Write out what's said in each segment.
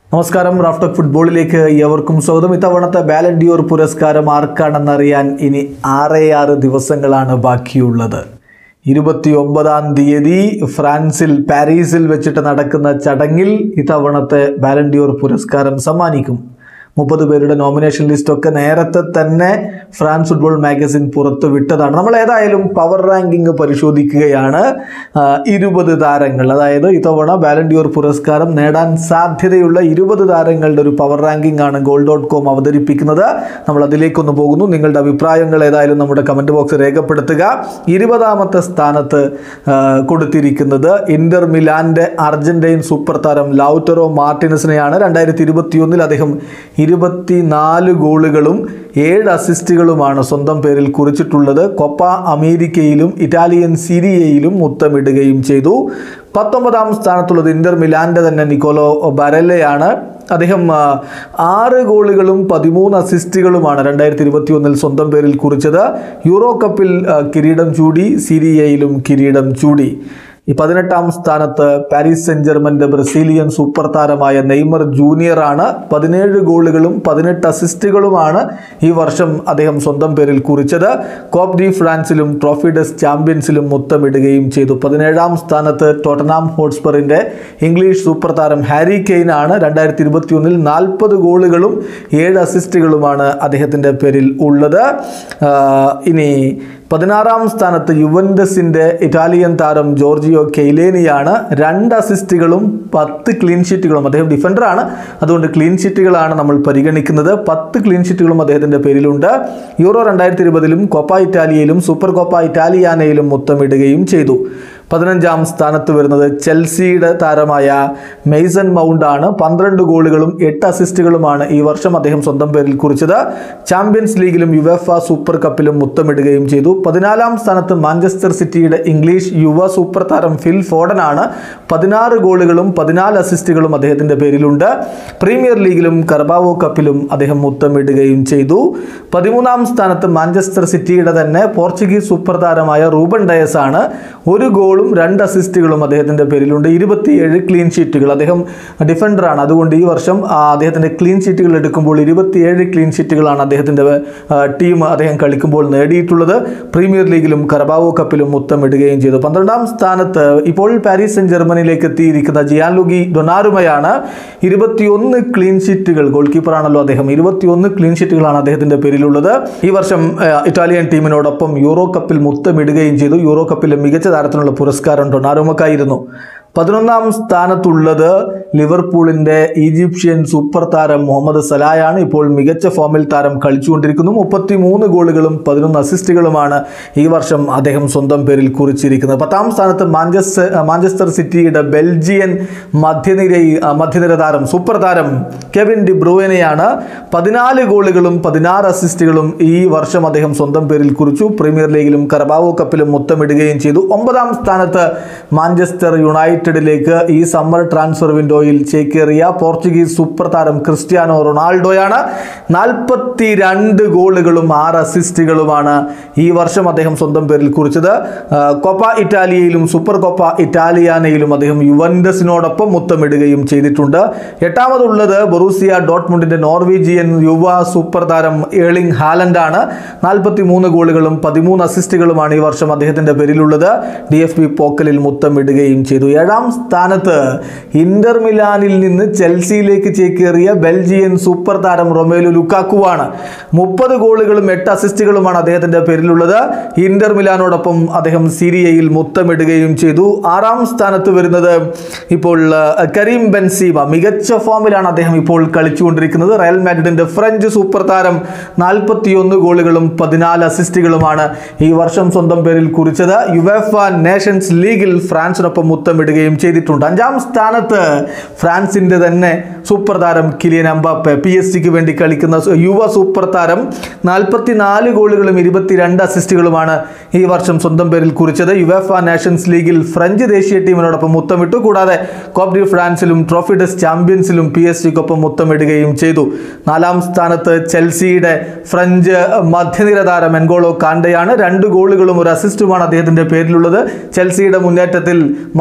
നമസ്കാരം റാഫ്റ്റോക്ക് ഫുട്ബോളിലേക്ക് ഏവർക്കും സ്വാഗതം ഇത്തവണത്തെ ബാലൻഡിയോർ പുരസ്കാരം ആർക്കാണെന്നറിയാൻ ഇനി ആറേ ആറ് ദിവസങ്ങളാണ് ബാക്കിയുള്ളത് ഇരുപത്തി ഒമ്പതാം തീയതി ഫ്രാൻസിൽ പാരീസിൽ വെച്ചിട്ട് നടക്കുന്ന ചടങ്ങിൽ ഇത്തവണത്തെ ബാലൻഡിയോർ പുരസ്കാരം സമ്മാനിക്കും മുപ്പത് പേരുടെ നോമിനേഷൻ ലിസ്റ്റൊക്കെ നേരത്തെ തന്നെ ഫ്രാൻസ് ഫുട്ബോൾ മാഗസിൻ പുറത്തു വിട്ടതാണ് നമ്മൾ ഏതായാലും പവർ റാങ്കിങ് പരിശോധിക്കുകയാണ് ആ, ഇരുപത് താരങ്ങൾ അതായത് ഇത്തവണ ബാലൻഡിയോർ പുരസ്കാരം നേടാൻ സാധ്യതയുള്ള ഇരുപത് താരങ്ങളുടെ ഒരു പവർ റാങ്കിങ് ആണ് ഗോൾ ഡോട്ട് കോം അവതരിപ്പിക്കുന്നത് നമ്മൾ അതിലേക്കൊന്ന് പോകുന്നു നിങ്ങളുടെ അഭിപ്രായങ്ങൾ ഏതായാലും നമ്മുടെ കമൻറ്റ് ബോക്സ് രേഖപ്പെടുത്തുക ഇരുപതാമത്തെ സ്ഥാനത്ത് ആ, കൊടുത്തിരിക്കുന്നത് ഇന്റർ മിലാൻ്റെ അർജന്റൈൻ സൂപ്പർ താരം ലൗറ്ററോ മാർട്ടിനസിനെയാണ് രണ്ടായിരത്തി ഇരുപത്തിയൊന്നിൽ അദ്ദേഹം ഇരുപത്തിനാല് ഗോളുകളും ഏഴ് അസിസ്റ്റുകളുമാണ് സ്വന്തം പേരിൽ കുറിച്ചിട്ടുള്ളത് കൊപ്പ അമേരിക്കയിലും ഇറ്റാലിയൻ സിരിയയിലും മുത്തമിടുകയും ചെയ്തു പത്തൊമ്പതാം സ്ഥാനത്തുള്ളത് ഇന്റർ മിലാൻ്റെ തന്നെ നിക്കോലോ ബരല്ലയാണ് അദ്ദേഹം ആ, ആറ് ഗോളുകളും പതിമൂന്ന് അസിസ്റ്റുകളുമാണ് രണ്ടായിരത്തി ഇരുപത്തി ഒന്നിൽ സ്വന്തം പേരിൽ കുറിച്ചത് യൂറോ കപ്പിൽ ആ, കിരീടം ചൂടി സിരിയയിലും കിരീടം ചൂടി ഈ പതിനെട്ടാം സ്ഥാനത്ത് പാരീസ് സെന്റ് ജർമ്മന്റെ ബ്രസീലിയൻ സൂപ്പർ താരമായ നെയ്മർ ജൂനിയർ ആണ് പതിനേഴ് ഗോളുകളും പതിനെട്ട് അസിസ്റ്റുകളുമാണ് ഈ വർഷം അദ്ദേഹം സ്വന്തം പേരിൽ കുറിച്ചത് കോപ്പ് ഡി ഫ്രാൻസിലും ട്രോഫി ഡെസ് ചാമ്പ്യൻസിലും മുത്തമിടുകയും ചെയ്തു പതിനേഴാം സ്ഥാനത്ത് ടോട്ടനാം ഹോട്ട്സ്പറിന്റെ ഇംഗ്ലീഷ് സൂപ്പർ താരം ഹാരി കെയ്ൻ ആണ് രണ്ടായിരത്തി ഇരുപത്തി ഒന്നിൽ നാൽപ്പത് ഗോളുകളും ഏഴ് അസിസ്റ്റുകളുമാണ് അദ്ദേഹത്തിൻ്റെ പേരിൽ ഉള്ളത് ആ, ഇനി പതിനാറാം സ്ഥാനത്ത് യുവൻഡസിന്റെ ഇറ്റാലിയൻ താരം ജോർജിയോ കെയ്ലേനിയാണ് രണ്ട് അസിസ്റ്റുകളും പത്ത് ക്ലീൻ ഷീറ്റുകളും അദ്ദേഹം ഡിഫൻഡറാണ് അതുകൊണ്ട് ക്ലീൻ ഷീറ്റുകളാണ് നമ്മൾ പരിഗണിക്കുന്നത് പത്ത് ക്ലീൻ ഷീറ്റുകളും അദ്ദേഹത്തിന്റെ പേരിലുണ്ട് യൂറോ രണ്ടായിരത്തി ഇരുപതിലും കോപ്പ ഇറ്റാലിയയിലും സൂപ്പർ കോപ്പ ഇറ്റാലിയാനയിലും മുത്തമിടുകയും ചെയ്തു പതിനഞ്ചാം സ്ഥാനത്ത് വരുന്നത് ചെൽസിയുടെ താരമായ മെയ്സൺ മൗണ്ട് ആണ് പന്ത്രണ്ട് ഗോളുകളും എട്ട് അസിസ്റ്റുകളുമാണ് ഈ വർഷം അദ്ദേഹം സ്വന്തം പേരിൽ കുറിച്ചത് ചാമ്പ്യൻസ് ലീഗിലും യുവഫ സൂപ്പർ കപ്പിലും മുത്തമിടുകയും ചെയ്തു പതിനാലാം സ്ഥാനത്ത് മാഞ്ചസ്റ്റർ സിറ്റിയുടെ ഇംഗ്ലീഷ് യുവ സൂപ്പർ താരം ഫിൽ ഫോഡൻ ആണ് പതിനാറ് ഗോളുകളും പതിനാല് അസിസ്റ്റുകളും അദ്ദേഹത്തിന്റെ പേരിലുണ്ട് പ്രീമിയർ ലീഗിലും കർബാവോ കപ്പിലും അദ്ദേഹം മുത്തമിടുകയും ചെയ്തു പതിമൂന്നാം സ്ഥാനത്ത് മാഞ്ചസ്റ്റർ സിറ്റിയുടെ തന്നെ പോർച്ചുഗീസ് സൂപ്പർ താരമായ റൂബൻ ഡയസ് ആണ് ഒരു ഗോളും രണ്ട് അസിസ്റ്റുകളും അദ്ദേഹത്തിന്റെ പേരിലുണ്ട് ഇരുപത്തിയേഴ് ക്ലീൻ ഷീറ്റുകൾ അദ്ദേഹം ഡിഫൻഡറാണ് അതുകൊണ്ട് ഈ വർഷം ആ, അദ്ദേഹത്തിന്റെ ക്ലീൻ ഷീറ്റുകൾ എടുക്കുമ്പോൾ ഇരുപത്തിയേഴ് ക്ലീൻ ഷീറ്റുകളാണ് അദ്ദേഹത്തിന്റെ ആ, ടീം അദ്ദേഹം കളിക്കുമ്പോൾ നേടിയിട്ടുള്ളത് പ്രീമിയർ ലീഗിലും കർബാവോ കപ്പിലും മുത്തമിടുകയും ചെയ്തു പന്ത്രണ്ടാം സ്ഥാനത്ത് ഇപ്പോൾ പാരീസ് സെന്റ് ജർമ്മനിയിലേക്ക് എത്തിയിരിക്കുന്ന ജിയാൻലുഗി ഡൊനാറുമയാണ് ഇരുപത്തിയൊന്ന് ക്ലീൻ ഷീറ്റുകൾ ഗോൾ കീപ്പറാണല്ലോ അദ്ദേഹം ഇരുപത്തിയൊന്ന് ക്ലീൻ ഷീറ്റുകളാണ് അദ്ദേഹത്തിന്റെ പേരിലുള്ളത് ഈ വർഷം ആ, ഇറ്റാലിയൻ ടീമിനോടൊപ്പം യൂറോ കപ്പിൽ മുത്തമിടുകയും ചെയ്തു യൂറോ കപ്പിലെ മികച്ച താരത്തിനുള്ള പുരസ്കാരം ഡൊണാറുമക്കായിരുന്നു പതിനൊന്നാം സ്ഥാനത്തുള്ളത് ലിവർപൂളിന്റെ ഈജിപ്ഷ്യൻ സൂപ്പർ താരം മുഹമ്മദ് സലായാണ് ഇപ്പോൾ മികച്ച ഫോമിൽ താരം കളിച്ചുകൊണ്ടിരിക്കുന്നു മുപ്പത്തി മൂന്ന് ഗോളുകളും പതിനൊന്ന് അസിസ്റ്റുകളുമാണ് ഈ വർഷം അദ്ദേഹം സ്വന്തം പേരിൽ കുറിച്ചിരിക്കുന്നത് പത്താം സ്ഥാനത്ത് മാഞ്ചസ്റ്റർ മാഞ്ചസ്റ്റർ സിറ്റിയുടെ ബെൽജിയൻ മധ്യനിര മധ്യനിര താരം സൂപ്പർ താരം കെവിൻ ഡി ബ്രൂവനെയാണ് പതിനാല് ഗോളുകളും പതിനാറ് അസിസ്റ്റുകളും ഈ വർഷം അദ്ദേഹം സ്വന്തം പേരിൽ കുറിച്ചു പ്രീമിയർ ലീഗിലും കർബാവോ കപ്പിലും മുത്തമിടുകയും ചെയ്തു ഒമ്പതാം സ്ഥാനത്ത് മാഞ്ചസ്റ്റർ യുണൈറ്റഡിലേക്ക് ഈ സമ്മർ ട്രാൻസ്ഫർ വിൻഡോയിൽ ചേക്കേറിയ പോർച്ചുഗീസ് സൂപ്പർ താരം ക്രിസ്ത്യാനോ റൊണാൾഡോയാണ് നാൽപ്പത്തി രണ്ട് ഗോളുകളും ആറ് അസിസ്റ്റുകളുമാണ് ഈ വർഷം അദ്ദേഹം സ്വന്തം പേരിൽ കുറിച്ചത് ആ, കോപ്പ ഇറ്റാലിയയിലും സൂപ്പർ കോപ്പ ഇറ്റാലിയാനയിലും അദ്ദേഹം യുവൻഡസിനോടൊപ്പം മുത്തമിടുകയും ചെയ്തിട്ടുണ്ട് എട്ടാമതുള്ളത് ബൊറൂസിയ ഡോട്ട്മുണ്ടിന്റെ നോർവീജിയൻ യുവ സൂപ്പർ താരം ഏളിംഗ് ഹാലൻഡാണ് നാൽപ്പത്തി മൂന്ന് ഗോളുകളും പതിമൂന്ന് അസിസ്റ്റുകളുമാണ് ഈ വർഷം അദ്ദേഹത്തിന്റെ പേരിലുള്ളത് ഡി എഫ് ബി പോക്കലിൽ മുത്തമിടുകയും ചെയ്തു ഏഴാം സ്ഥാനത്ത് ഇന്റർ മിലാനിൽ നിന്ന് ചെൽസിയിലേക്ക് ചേക്കേറിയ ബെൽജിയൻ സൂപ്പർ താരം റൊമേലു ലുക്കാക്കുവാണ് മുപ്പത് ഗോളുകളും എട്ട് അസിസ്റ്റുകളുമാണ് അദ്ദേഹത്തിന്റെ പേരിലുള്ളത് ഇന്റർ മിലാനോടൊപ്പം അദ്ദേഹം സിരിയയിൽ മുത്തമിടുകയും ചെയ്തു ആറാം സ്ഥാനത്ത് വരുന്നത് ഇപ്പോൾ ആ, കരീം ബെൻസീമ മികച്ച ഫോമിലാണ് അദ്ദേഹം ഇപ്പോൾ കളിച്ചുകൊണ്ടിരിക്കുന്നത് റയൽ മാഡ്രിഡിന്റെ ഫ്രഞ്ച് സൂപ്പർ താരം നാൽപ്പത്തിയൊന്ന് ഗോളുകളും പതിനാല് അസിസ്റ്റുകളുമാണ് ഈ വർഷം സ്വന്തം പേരിൽ കുറിച്ചത് യുവേഫ നേഷൻസ് ലീഗിൽ ഫ്രാൻസിനൊപ്പം മുത്തമിടുകയും ചെയ്തിട്ടുണ്ട് അഞ്ചാം സ്ഥാനത്ത് ഫ്രാൻസിന്റെ തന്നെ സൂപ്പർ താരം കിലിയൻ അമ്പാപ്പെ പി എസ് സിക്ക് വേണ്ടി കളിക്കുന്ന സു- യുവ സൂപ്പർ താരം നാൽപ്പത്തിനാല് ഗോളുകളും ഇരുപത്തിരണ്ട് അസിസ്റ്റുകളുമാണ് ഈ വർഷം സ്വന്തം പേരിൽ കുറിച്ചത് യുവേഫ നേഷൻസ് ലീഗിൽ ഫ്രഞ്ച് ദേശീയ ടീമിനോടൊപ്പം മുത്തമിട്ടു കൂടാതെ കോപ്പ് ഡി ഫ്രാൻസിലും ട്രോഫി ഡെസ് ചാമ്പ്യൻസിലും പി എസ് സിക്കൊപ്പം മുത്തമിടുകയും ചെയ്തു നാലാം സ്ഥാനത്ത് ചെൽസിയുടെ ഫ്രഞ്ച് മധ്യനിര താരം എൻഗോളോ കാണ്ടയാണ് രണ്ട് ഗോളുകളും ഒരു അസിസ്റ്റുമാണ് അദ്ദേഹത്തിന്റെ പേരിലുള്ളത് ചെൽസിയുടെ മുന്നേറ്റത്തിൽ മധ്യനിരയിൽ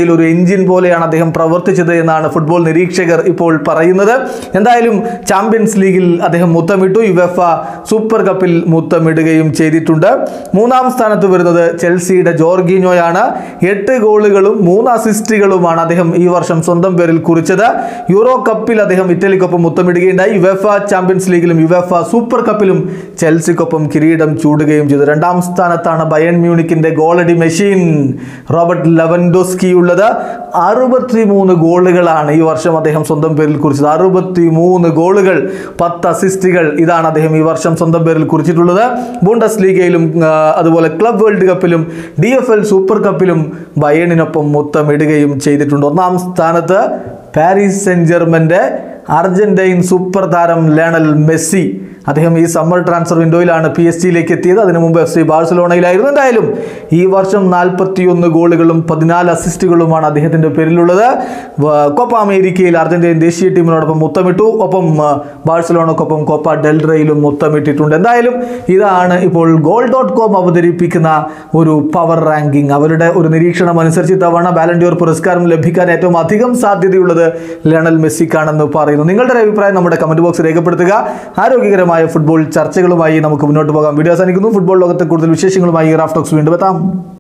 ലീഗയിൽ ഒരു എഞ്ചിൻ പോലെയാണ് അദ്ദേഹം പ്രവർത്തിച്ചത് എന്നാണ് ഫുട്ബോൾ നിരീക്ഷകർ ഇപ്പോൾ പറയുന്നത് എന്തായാലും ചാമ്പ്യൻസ് ലീഗിൽ അദ്ദേഹം മുത്തമിട്ടു യുവഫ സൂപ്പർ കപ്പിൽ മുത്തമിടുകയും ചെയ്തിട്ടുണ്ട് മൂന്നാം സ്ഥാനത്ത് വരുന്നത് ചെൽസിയുടെ ജോർഗീനോയാണ് എട്ട് ഗോളുകളും മൂന്ന് അസിസ്റ്റുകളുമാണ് അദ്ദേഹം ഈ വർഷം സ്വന്തം പേരിൽ കുറിച്ചത് യൂറോ കപ്പിൽ അദ്ദേഹം ഇറ്റലിക്കൊപ്പം മുത്തമിടുകയുണ്ടായി യുവഫ ചാമ്പ്യൻസ് ലീഗിലും യുവഫ സൂപ്പർ കപ്പിലും ചെൽസിക്കൊപ്പം കിരീടം ചൂടുകയും ചെയ്തു രണ്ടാം സ്ഥാനത്താണ് ബയൺ മ്യൂണിക്കിന്റെ ഗോളടി മെഷീൻ റോബർട്ട് ലെവൻഡോസ്കി ഉള്ളത് അറുപത്തി മൂന്ന് ഗോളുകളാണ് ഈ വർഷം അദ്ദേഹം സ്വന്തം പേരിൽ കുറിച്ചത് അറുപത്തി മൂന്ന് ഗോളുകൾ പത്ത് അസിസ്റ്റുകൾ ഇതാണ് അദ്ദേഹം ഈ വർഷം സ്വന്തം പേരിൽ കുറിച്ചിട്ടുള്ളത് ബൂണ്ടസ് ലീഗയിലും ആ, അതുപോലെ ക്ലബ് വേൾഡ് കപ്പിലും ഡി എഫ് എൽ സൂപ്പർ കപ്പിലും ബയണിനൊപ്പം മുത്തമിടുകയും ചെയ്തിട്ടുണ്ട് ഒന്നാം സ്ഥാനത്ത് പാരീസ് സെന്റ് ജർമ്മന്റെ അർജന്റൈൻ സൂപ്പർ താരം ലയണൽ മെസ്സി അദ്ദേഹം ഈ സമ്മർ ട്രാൻസ്ഫർ വിൻഡോയിലാണ് പി എസ് ജിയിലേക്ക് എത്തിയത് അതിനു മുമ്പ് എഫ് സി ബാഴ്സലോണയിലായിരുന്നു എന്തായാലും ഈ വർഷം നാൽപ്പത്തിയൊന്ന് ഗോളുകളും പതിനാല് അസിസ്റ്റുകളുമാണ് അദ്ദേഹത്തിന്റെ പേരിലുള്ളത് വ- കോപ്പ അമേരിക്കയിൽ അർജന്റീൻ ദേശീയ ടീമിനോടൊപ്പം മുത്തമിട്ടു ഒപ്പം ആ, ബാഴ്സലോണക്കൊപ്പം കോപ്പ ഡെൽറയിലും മുത്തമിട്ടിട്ടുണ്ട് എന്തായാലും ഇതാണ് ഇപ്പോൾ ഗോൾ ഡോട്ട് കോം അവതരിപ്പിക്കുന്ന ഒരു പവർ റാങ്കിങ് അവരുടെ ഒരു നിരീക്ഷണം അനുസരിച്ച് ഇത്തവണ ബാലൻഡിയോർ പുരസ്കാരം ലഭിക്കാൻ ഏറ്റവും അധികം സാധ്യതയുള്ളത് ലയണൽ മെസ്സിക്കാണെന്ന് പറയുന്നു നിങ്ങളുടെ ഒരു അഭിപ്രായം നമ്മുടെ കമന്റ് ബോക്സ് രേഖപ്പെടുത്തുക ആരോഗ്യകരമായ ഫുട്ബോൾ ചർച്ചകളുമായി നമുക്ക് മുന്നോട്ട് പോകാം വീഡിയോ അവസാനിക്കുന്നു ഫുട്ബോൾ ലോകത്തെ കൂടുതൽ വിശേഷങ്ങളുമായി റാഫ്റ്റോക്സ് വീണ്ടും എത്താം